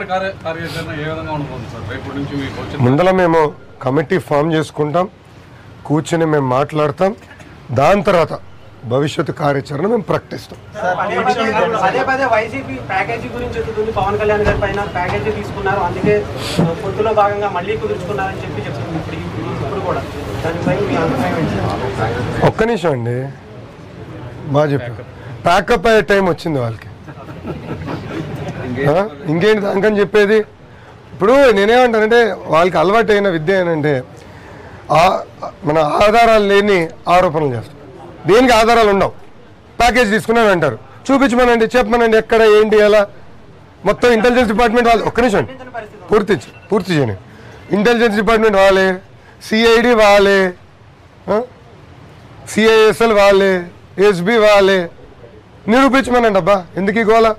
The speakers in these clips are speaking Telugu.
రేపటి కార్య కార్యాచరణ ఏ విధంగా ఉండబోతుంది సార్ రేపటి నుంచి మీకు వచ్చిన ముందర మేము కమిటీ ఫామ్ చేసుకుంటాం కూర్చొని మేము మాట్లాడతాం దాని తర్వాత భవిష్యత్తు కార్యాచరణ మేము ప్రకటిస్తాం పదే పదే పదే పదే వైసీపీ ప్యాకేజీ గురించి ఎత్తుతుంది పవన్ కళ్యాణ్ గారి పైన ప్యాకేజీ తీసుకున్నారు అందుకే పొత్తులో భాగంగా మళ్ళీ కుదుర్చుకున్నారని చెప్పి చెప్తుంది ఇప్పుడు ఇప్పుడు ఇప్పుడు కూడా దానిపై మీ అభిప్రాయం ఏంటి ఒక్క నిమిషం అండి బాగా చెప్పారు ప్యాకప్ అయ్యే టైం వచ్చింది వాళ్ళకి ఆ? ఇంకేంటి దానికని చెప్పేది ఇప్పుడు నేనేమంటానంటే వాళ్ళకి అలవాటు అయిన విద్య ఏంటంటే ఆ- మన ఆధారాలు లేని ఆరోపణలు చేస్తాం దేనికి ఆధారాలు ఉండవు ప్యాకేజ్ తీసుకున్నాను అంటారు చూపించమనండి చెప్పమనండి ఎక్కడ ఏంటి ఎలా మొత్తం ఇంటెలిజెన్స్ డిపార్ట్మెంట్ వాళ్ళు ఒక్క నిమిషం పూర్తి చే- పూర్తి చేయని ఇంటెలిజెన్స్ డిపార్ట్మెంట్ వాళ్ళే సిఐడి వాళ్ళే సిఐఎస్ఎల్ వాళ్ళే ఎస్బి వాళ్ళే నిరూపించమనండి అబ్బా ఎందుకు ఈ గోల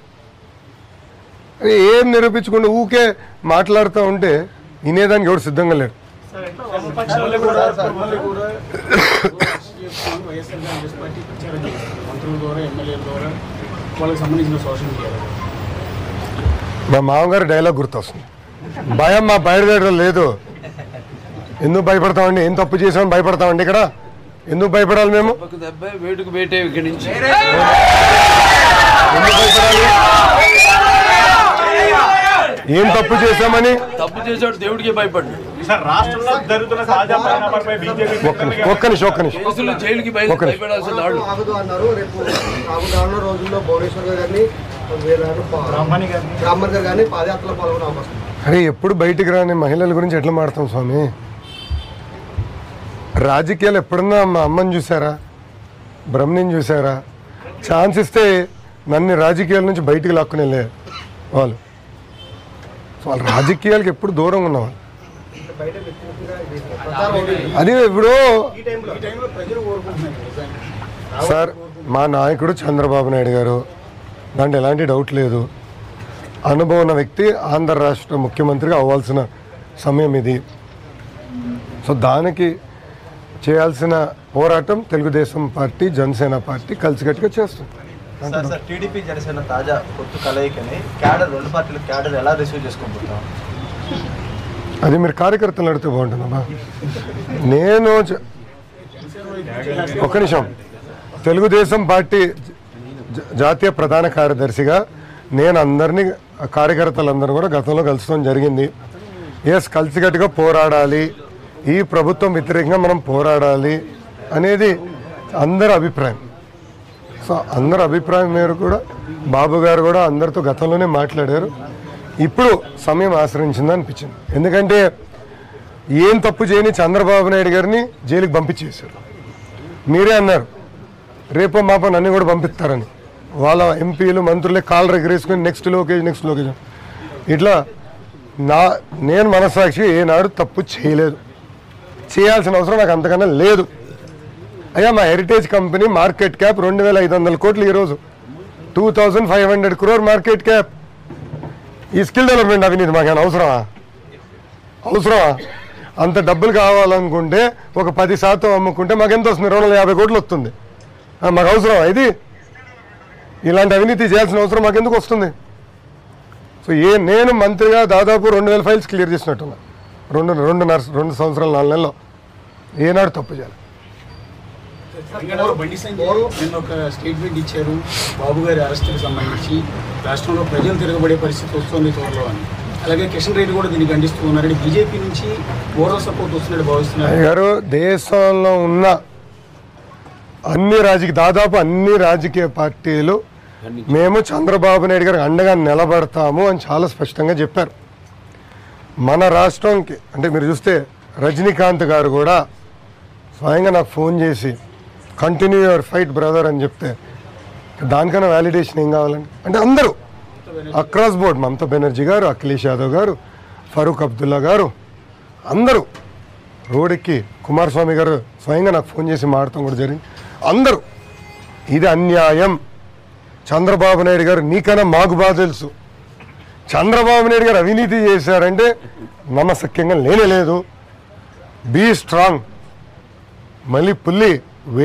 అరే ఏం నిరూపించకుండా ఊకే మాట్లాడుతూ ఉంటే వినేదానికి ఎవడు సిద్ధంగా లేడు మళ్ళీ కూడా మళ్ళీ కూడా వైఎస్ఆర్ కాంగ్రెస్ పార్టీ ప్రచారం చేస్తుంది మంత్రుల ద్వారా ఎమ్మెల్యేల ద్వారా వాళ్ళకి సంబంధించిన సోషల్ మీడియా మా మామగారు డైలాగ్ గుర్తొస్తుంది భయం మా బయలుదేరడం లేదు ఎందుకు భయపడతామండి ఏం తప్పు చేసామని భయపడతామండి ఇక్కడ ఎందుకు భయపడాలి మేము ఒక దెబ్బ వేటుకు వేటే ఇక్కడి నుంచి ఎందుకు భయపడాలి ఏం తప్పు చేశామని తప్పు చేసాడు దేవుడికి భయపడ్డు సార్ రాష్ట్రంలో జరుగుతున్న తాజా పరిణామాలపై బీజేపీ ఒక్క నిమిషం ఒక్క నిమిషం ఒక్క నిమిషం కేసులు జైలుకి బయ- ఒక నిమిషం. భయపడాల్సిన వాళ్ళు ఆగదు అన్నారు రేపు రాబోయే రోజుల్లో భువనేశ్వర్ గారు కానీ వీళ్ళను పా- బ్రహ్మణి గారిని బ్రాహ్మణ్ గారు కానీ పాదయాత్రలో పాల్గొనే అవకాశం ఉంది. అరే ఎప్పుడు బయటికి రాని మహిళల గురించి ఎట్లా మాడతాం స్వామి రాజకీయాలు ఎప్పుడన్నా మా అమ్మని చూసారా బ్రహ్మని చూసారా ఛాన్స్ ఇస్తే నన్ను రాజకీయాల నుంచి బయటికి లాక్కుని వెళ్ళే వాళ్ళు సో వాళ్ళు రాజకీయాలకు ఎప్పుడు దూరంగా ఉన్నవాళ్ళు బయట వ్యక్తిగతంగా ఇది ప్రచారం ఉంది. అది ఇప్పుడు ఈ టైంలో ఈ టైంలో ప్రజలు కోరుకుంటున్నారు నిజానికి సార్ మా నాయకుడు చంద్రబాబు నాయుడు గారు దాంట్లో ఎలాంటి డౌట్ లేదు అనుభవం ఉన్న వ్యక్తి ఆంధ్ర రాష్ట్ర ముఖ్యమంత్రిగా అవ్వాల్సిన సమయం ఇది సో దానికి చేయాల్సిన పోరాటం తెలుగుదేశం పార్టీ జనసేన పార్టీ కలిసికట్టుగా చేస్తుంది సార్ సార్ టీడీపీ జనసేన తాజా పొత్తు కలయికని క్యాడర్ రెండు పార్టీల క్యాడర్ ఎలా రిసీవ్ చేసుకోబోతాం అది మీరు కార్యకర్తలు అడిగితే బాగుంటుందమ్మా నేను చ- ఒక నిమిషం తెలుగుదేశం పార్టీ జ- జాతీయ ప్రధాన కార్యదర్శిగా నేను అందరినీ కార్యకర్తలందరూ కూడా గతంలో కలుసుకోవడం జరిగింది ఎస్ కలిసికట్టుగా పోరాడాలి ఈ ప్రభుత్వం వ్యతిరేకంగా మనం పోరాడాలి అనేది అందరి అభిప్రాయం సో అందరి అభిప్రాయం మేరకు కూడా బాబు గారు కూడా అందరితో గతంలోనే మాట్లాడారు ఇప్పుడు సమయం ఆశ్రయించింది అనిపించింది ఎందుకంటే ఏం తప్పు చేయని చంద్రబాబు నాయుడు గారిని జైలుకి పంపించేశారు మీరే అన్నారు రేపో మాపో నన్ను కూడా పంపిస్తారని వాళ్ళ ఎంపీలు మంత్రులే కాళ్ళు ఎగరేసుకొని నెక్స్ట్ లొకేషన్ నెక్స్ట్ లొకేషన్ ఇట్లా నా నేను మనసాక్షి ఏనాడు తప్పు చేయలేదు చేయాల్సిన అవసరం నాకు అంతకన్నా లేదు అయ్యా మా హెరిటేజ్ కంపెనీ మార్కెట్ క్యాప్ రెండు వేల ఐదు వందల కోట్లు ఈరోజు two thousand five hundred crore market cap ఈ స్కిల్ డెవలప్మెంట్ అవినీతి మాకేమైనా అవసరమా అవసరమా అంత డబ్బులు కావాలనుకుంటే ఒక పది శాతం అమ్ముకుంటే మాకు ఎంత వస్తుంది రెండు వందల యాభై కోట్లు వస్తుంది ఆ, మాకు అవసరమా ఇది ఇలాంటి అవినీతి చేయాల్సిన అవసరం మాకు ఎందుకు వస్తుంది సో ఏ నేను మంత్రిగా దాదాపు రెండు వేల ఫైల్స్ క్లియర్ చేసినట్టున్నా రెండు రెండున్నర రెండు సంవత్సరాలు నాలుగు నెలల్లో ఏనాడు తప్పు చేయాలి తెలంగాణలో బండి సంజయ్ నిన్న ఒక స్టేట్మెంట్ ఇచ్చారు బాబు గారి అరెస్టుకి సంబంధించి రాష్ట్రంలో ప్రజలు తిరగబడే పరిస్థితి వస్తుంది త్వరలో అని అలాగే కిషన్ రెడ్డి కూడా దీన్ని ఖండిస్తూ ఉన్నారని బీజేపీ నుంచి ఓవరాల్ సపోర్ట్ వస్తున్నట్టు భావిస్తున్నారు అయ్య గారు దేశంలో ఉన్న అన్ని రాజకీయ దాదాపు అన్ని రాజకీయ పార్టీలు మేము చంద్రబాబు నాయుడు గారికి అండగా నిలబడతాము అని చాలా స్పష్టంగా చెప్పారు మన రాష్ట్రంకి అంటే మీరు చూస్తే రజనీకాంత్ గారు కూడా స్వయంగా నాకు ఫోన్ చేసి కంటిన్యూ యువర్ ఫైట్ బ్రదర్ అని చెప్తే దానికన్నా వ్యాలిడేషన్ ఏం కావాలండి అంటే అందరూ అక్రాస్ బోర్డ్ మమతా బెనర్జీ గారు అఖిలేష్ యాదవ్ గారు ఫరూక్ అబ్దుల్లా గారు అందరూ రోడ్డుకి కుమారస్వామి గారు స్వయంగా నాకు ఫోన్ చేసి మాడటం కూడా జరిగింది అందరూ ఇది అన్యాయం చంద్రబాబు నాయుడు గారు నీకన్నా మాకు బాగా తెలుసు చంద్రబాబు నాయుడు గారు అవినీతి చేశారంటే నమ్మశక్యంగా లేనే లేదు బీ స్ట్రాంగ్ మళ్ళీ పుల్లి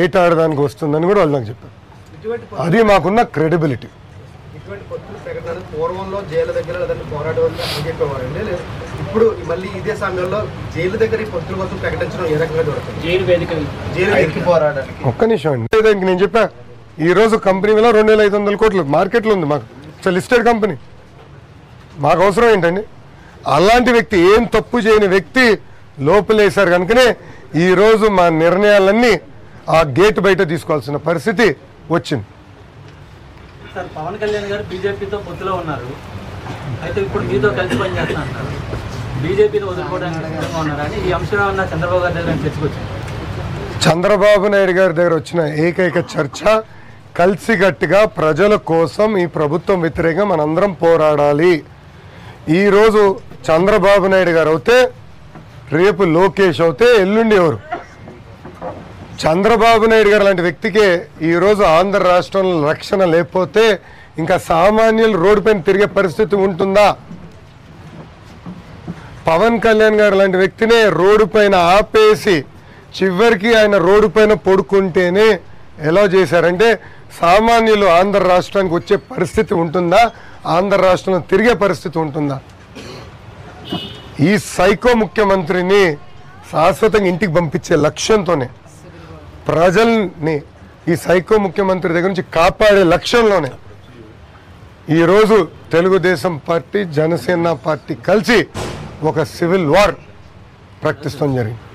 వేటాడడానికి వస్తుందని కూడా వాళ్ళు నాకు చెప్పారు ఇటువంటి అది మాకున్న క్రెడిబిలిటీ ఇటువంటి పొత్తుల ప్రకటనలు పూర్వంలో జైలు దగ్గర లేదంటే పోరాటం అని చెప్పేవారండి లేదు ఇప్పుడు మళ్ళీ ఇదే సమయంలో జైలు దగ్గర ఈ పొత్తుల కోసం ప్రకటించడం ఏ రకంగా జరుగుతుంది జైలు వేదిక జైలు ఐక్య వేదిక. పోరాటానికి ఒక్క నిమిషం అండి లేదా ఇంక నేను చెప్పా ఈ రోజు కంపెనీ విలువ రెండు వేల ఐదు వందల కోట్లు మార్కెట్లో ఉంది మాకు ఇట్స్ లిస్టెడ్ కంపెనీ మాకు అవసరం ఏంటండి అలాంటి వ్యక్తి ఏం తప్పు చేయని వ్యక్తి లోపలేశారు కనుకనే ఈరోజు మా నిర్ణయాలన్నీ ఆ గేట్ బయట తీసుకోవాల్సిన పరిస్థితి వచ్చింది సార్ పవన్ కళ్యాణ్ గారు బీజేపీతో పొత్తులో ఉన్నారు అయితే ఇప్పుడు మీతో కలిసి పనిచేస్తా అంటారు బీజేపీని వదులుకోవడానికి సిద్ధంగా ఉన్నారని ఈ అంశం ఉన్న చంద్రబాబు గారి దగ్గర చర్చకొచ్చింది చంద్రబాబు నాయుడు గారి దగ్గర వచ్చిన ఏకైక చర్చ కలిసికట్టుగా ప్రజల కోసం ఈ ప్రభుత్వం వ్యతిరేకంగా మనందరం పోరాడాలి ఈరోజు చంద్రబాబు నాయుడు గారు అవుతే రేపు లోకేష్ అవుతే ఎల్లుండి ఎవరు చంద్రబాబు నాయుడు గారు లాంటి వ్యక్తికే ఈరోజు ఆంధ్ర రాష్ట్రంలో రక్షణ లేకపోతే ఇంకా సామాన్యులు రోడ్డు పైన తిరిగే పరిస్థితి ఉంటుందా పవన్ కళ్యాణ్ గారు లాంటి వ్యక్తినే రోడ్డు పైన ఆపేసి చివరికి ఆయన రోడ్డు పైన పడుకుంటేనే ఎలా చేశారంటే సామాన్యులు ఆంధ్ర రాష్ట్రానికి వచ్చే పరిస్థితి ఉంటుందా ఆంధ్ర రాష్ట్రంలో తిరిగే పరిస్థితి ఉంటుందా ఈ సైకో ముఖ్యమంత్రిని శాశ్వతంగా ఇంటికి పంపించే లక్ష్యంతోనే ప్రజల్ని ఈ సైకో ముఖ్యమంత్రి దగ్గర నుంచి కాపాడే లక్ష్యంలోనే ఈరోజు తెలుగుదేశం పార్టీ జనసేన పార్టీ కలిసి ఒక సివిల్ వార్ ప్రకటిస్తాం జరిగింది